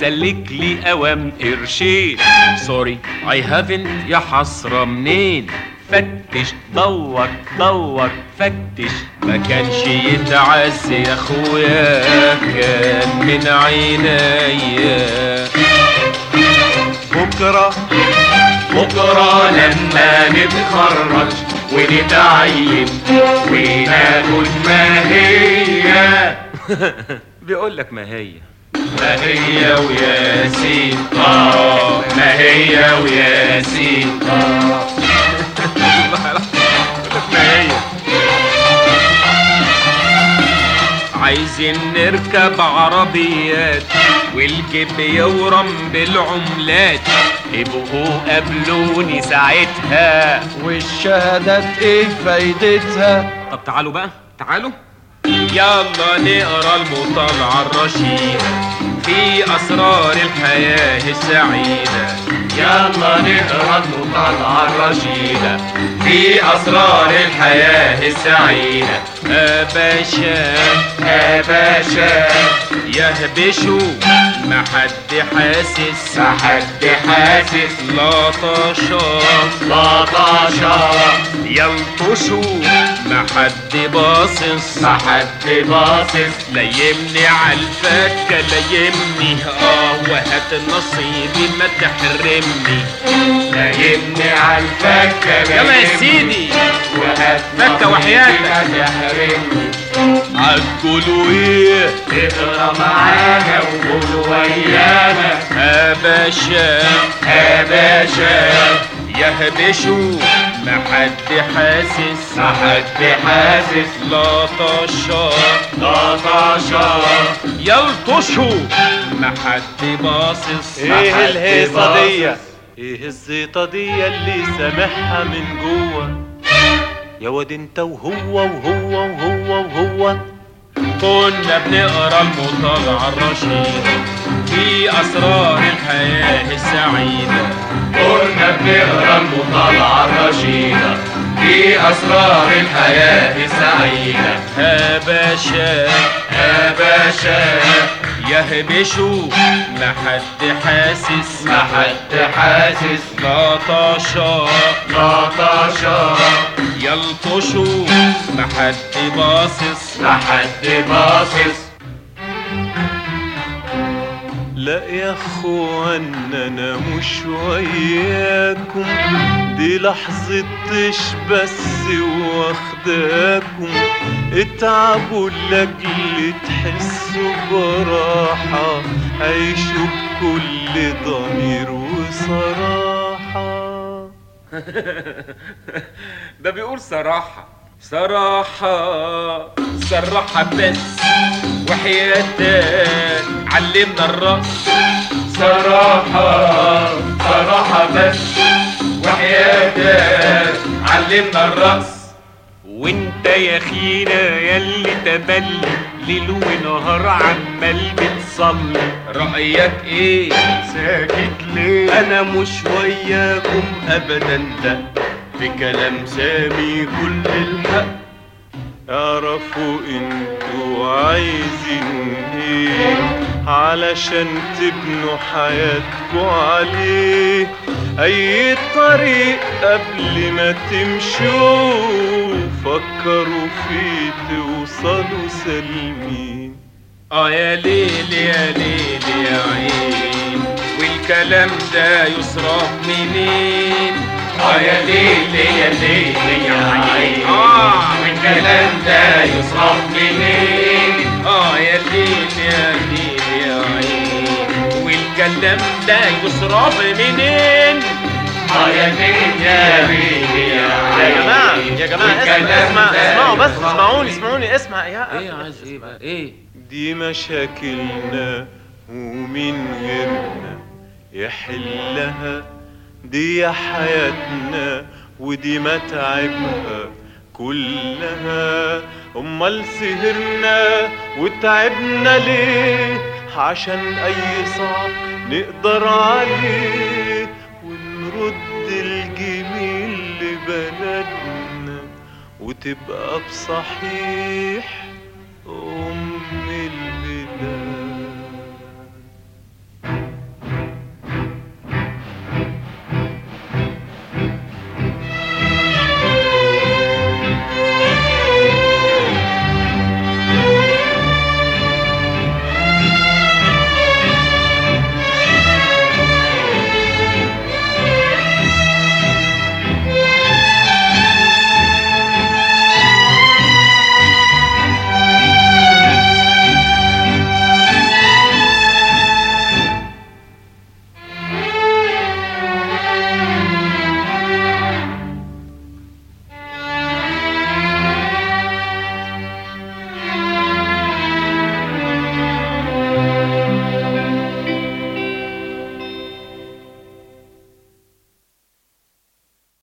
سلك لي اوام قرشين سوري اي هافنت يا حسرة منين فتش دور دور فتش ما كانش يتعز يا اخويا كان من عينيا بكرة بكرة لما نتخرج ونتعين وناخد ما هي بيقول لك ما هي ما هي وياسين اه ما هي وياسين اه ما هي عايزين نركب عربيات والجيب يورم بالعملات ابقوا قابلوني ساعتها والشهادات ايه فايدتها طب تعالوا بقى تعالوا يلا نقرا المطالعة الرشيدة في أسرار الحياة السعيدة يلا نقرا المطالعة الرشيدة في أسرار الحياة السعيدة يا باشا يا باشا يهبشوا ما حد حاسس ما حد حاسس لا طشاش لا طشاش يلطشوا ما حد باصص ما حد باصص ليمني عالفكة ليمني اه وهات نصيبي ما تحرمني ليمني عالفكة يلا يا سيدي وهات فكة وحياتك ما تحرمني عالكلوا ايه اقرا معانا وقول ويانا يا باشا يا باشا يهبشوا ما حد حاسس ما حد حاسس لا طشا لا طشا يلطشوا ما حد باصص ما ايه حد الهيصة دي باصص. ايه الزيطة دي اللي سامعها من جوه يا واد انت وهو وهو وهو وهو كنا بنقرا المطالعة الرشيدة في أسرار الحياة السعيدة كنا بنقرا المطالعة الرشيدة في أسرار الحياة السعيدة يا باشا يا باشا يهبشوا ما حد حاسس ما حد حاسس لا طشا لا طشا يلطشوا ما حد باصص ما حد باصص لا يا اخوان انا مش وياكم دي لحظة طش بس واخداكم اتعبوا لاجل تحسوا براحة عيشوا بكل ضمير وصراحة ده بيقول صراحة صراحة صراحة بس وحياتك علمنا الرقص صراحة صراحة بس وحياتك علمنا الرقص وانت يا خينا ياللي تملي ليل ونهار عمال بتصلي رأيك ايه ساكت ليه انا مش وياكم ابدا لا في كلام سامي كل الحق اعرفوا انتوا عايزين ايه علشان تبنوا حياتكوا عليه اي طريق قبل ما تمشوا فكروا فيه توصلوا سالمين اه يا ليل يا ليل يا عين والكلام ده يصرف منين اه يا ليل يا ليل يا عين اه والكلام ده يصرف منين اه يا ليل يا ليل يا عين والكلام ده يصرف منين اه يا ليل يا ليل يا عين يا جماعة يا جماعة اسمع والكلام اسمع ده اسمعوا بس يصرف اسمعوني منين. اسمعوني اسمع يا ايه عايز ايه بقى ايه دي مشاكلنا ومين غيرنا يحلها دي حياتنا ودي متاعبها كلها امال سهرنا وتعبنا ليه عشان اي صعب نقدر عليه ونرد الجميل لبلدنا وتبقى بصحيح